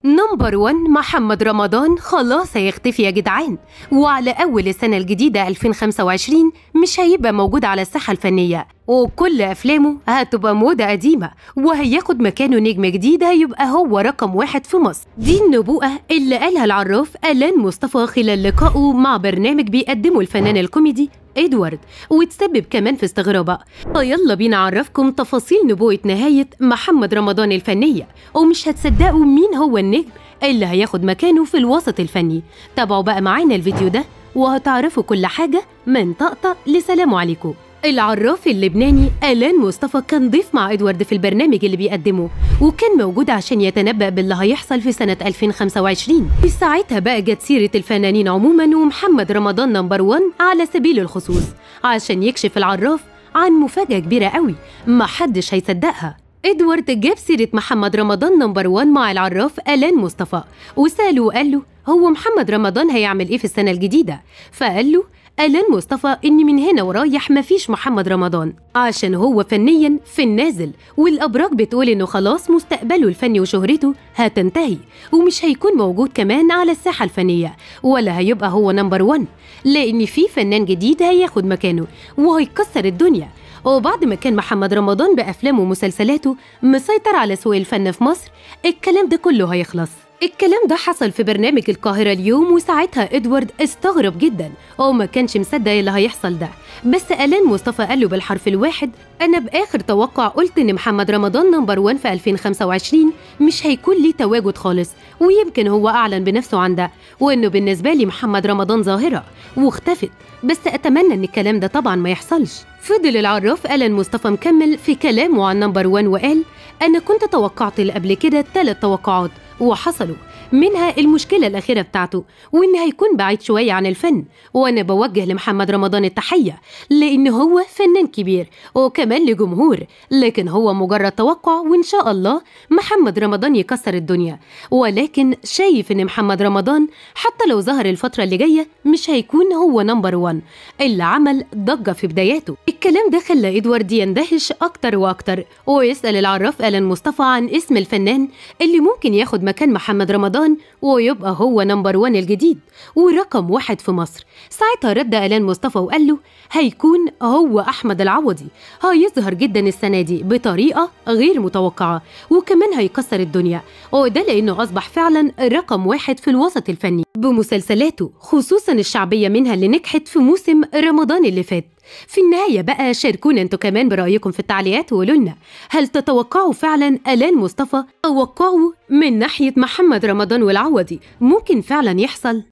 نمبر 1 محمد رمضان خلاص هيختفي يا جدعان وعلى أول السنة الجديدة 2025 مش هيبقى موجود على الساحة الفنية وكل أفلامه هتبقى موضة قديمة وهياخد مكانه نجم جديد هيبقى هو رقم واحد في مصر دي النبوءة اللي قالها العراف ألان مصطفى خلال لقائه مع برنامج بيقدمه الفنان الكوميدي ادوارد وتسبب كمان في استغرابها فيلا بينا اعرفكم تفاصيل نبوءة نهاية محمد رمضان الفنية ومش هتصدقوا مين هو النجم اللي هياخد مكانه في الوسط الفني تابعوا بقى معانا الفيديو ده وهتعرفوا كل حاجة من طقطق لسلام عليكم العراف اللبناني آلان مصطفى كان ضيف مع إدوارد في البرنامج اللي بيقدمه وكان موجود عشان يتنبأ باللي هيحصل في سنة 2025 في ساعتها بقى جت سيرة الفنانين عموما ومحمد رمضان نمبر 1 على سبيل الخصوص عشان يكشف العراف عن مفاجأة كبيرة قوي محدش هيصدقها إدوارد جاب سيرة محمد رمضان نمبر 1 مع العراف آلان مصطفى وسأله وقال له هو محمد رمضان هيعمل إيه في السنة الجديدة؟ فقال له آلان مصطفى إن من هنا ورايح مفيش محمد رمضان عشان هو فنيا في النازل والأبراج بتقول إنه خلاص مستقبله الفني وشهرته هتنتهي ومش هيكون موجود كمان على الساحة الفنية ولا هيبقى هو نمبر 1 لأن في فنان جديد هياخد مكانه وهيكسر الدنيا وبعد ما كان محمد رمضان بأفلامه ومسلسلاته مسيطر على سوق الفن في مصر الكلام ده كله هيخلص الكلام ده حصل في برنامج القاهرة اليوم وساعتها إدوارد استغرب جدا وما كانش مصدق اللي هيحصل ده بس ألان مصطفى قال له بالحرف الواحد أنا بآخر توقع قلت إن محمد رمضان نمبر 1 في 2025 مش هيكون ليه تواجد خالص ويمكن هو أعلن بنفسه عن ده وإنه بالنسبة لي محمد رمضان ظاهرة واختفت بس أتمنى إن الكلام ده طبعا ما يحصلش فضل العراف ألان مصطفى مكمل في كلامه عن نمبر 1 وقال أنا كنت توقعت اللي قبل كده ثلاث توقعات وحصلوا منها المشكلة الأخيرة بتاعته وإن هيكون بعيد شوية عن الفن وأنا بوجه لمحمد رمضان التحية لأن هو فنان كبير وكمان لجمهور لكن هو مجرد توقع وإن شاء الله محمد رمضان يكسر الدنيا ولكن شايف إن محمد رمضان حتى لو ظهر الفترة اللي جاية مش هيكون هو نمبر 1 اللي عمل ضجة في بداياته الكلام ده خلى إدوارد يندهش أكتر وأكتر ويسأل العراف آلان مصطفى عن اسم الفنان اللي ممكن ياخد مكان محمد رمضان ويبقى هو نمبر 1 الجديد ورقم واحد في مصر ساعتها رد آلان مصطفى وقال له هيكون هو أحمد العوضي هيظهر جدا السنة دي بطريقة غير متوقعة وكمان هيكسر الدنيا وده لأنه أصبح فعلا رقم واحد في الوسط الفني بمسلسلاته خصوصا الشعبية منها اللي نجحت في موسم رمضان اللي فات في النهاية بقى شاركونا انتوا كمان برأيكم في التعليقات وقولوا لنا هل تتوقعوا فعلا آلان مصطفى توقعوا من ناحية محمد رمضان والعوضي ممكن فعلا يحصل